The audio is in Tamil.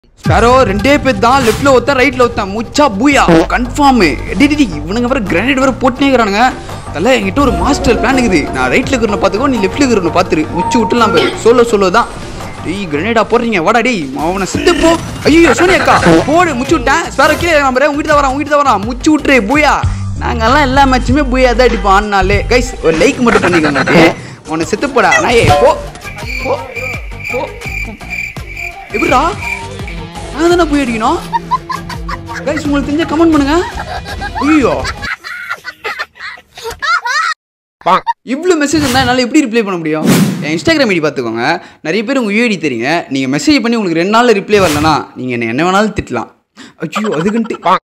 ஸ்பேரோ ரெண்டே பேர் தான் லெஃப்ட்ல ஒருத்தன் ரைட்ல ஒருத்தன் முச்சா பூயா கன்ஃபார்ம் டிடி இவனுங்க வர கிரானைட் வர போட்டுனே இருக்கிறானுங்க தல என்கிட்ட ஒரு மாஸ்டர் பிளான் இருக்குது நான் ரைட்ல இருக்கிறன பார்த்துக்கோ நீ லெஃப்ட்ல இருக்கிறன பார்த்துரு முச்சு விட்டுலாம் பாரு சொல்ல சொல்ல தான் டேய் கிரனேடா போடுறீங்க வாடா டேய் அவனை சித்து போ ஐயோ சோனி அக்கா போடு முச்சு விட்டேன் ஸ்பேரோ கீழே நம்பர் உங்ககிட்ட தான் வரான் உங்ககிட்ட தான் வரான் முச்சு விட்டுரு பூயா நாங்கெல்லாம் எல்லா மேட்சுமே பூயா தான் அடிப்போம் ஆனாலே கைஸ் ஒரு லைக் மட்டும் பண்ணிக்கோங்க அப்படியே. உன்னை செத்து போடா நாயே போ போ போ எப்படிடா நான் தானே போய் அடிக்கணும் கைஸ் உங்களுக்கு தெரிஞ்ச கமெண்ட் பண்ணுங்க ஐயோ இவ்வளோ மெசேஜ் இருந்தால் என்னால் எப்படி ரிப்ளை பண்ண முடியும் என் இன்ஸ்டாகிராம் ஐடி பார்த்துக்கோங்க நிறைய பேர் உங்கள் யூஐடி தெரியுங்க நீங்கள் மெசேஜ் பண்ணி உங்களுக்கு ரெண்டு நாளில் ரிப்ளை வரலனா நீங்கள் என்ன என்ன வேணாலும் திட்டலாம் ஐயோ அதுக்குன்ட்டு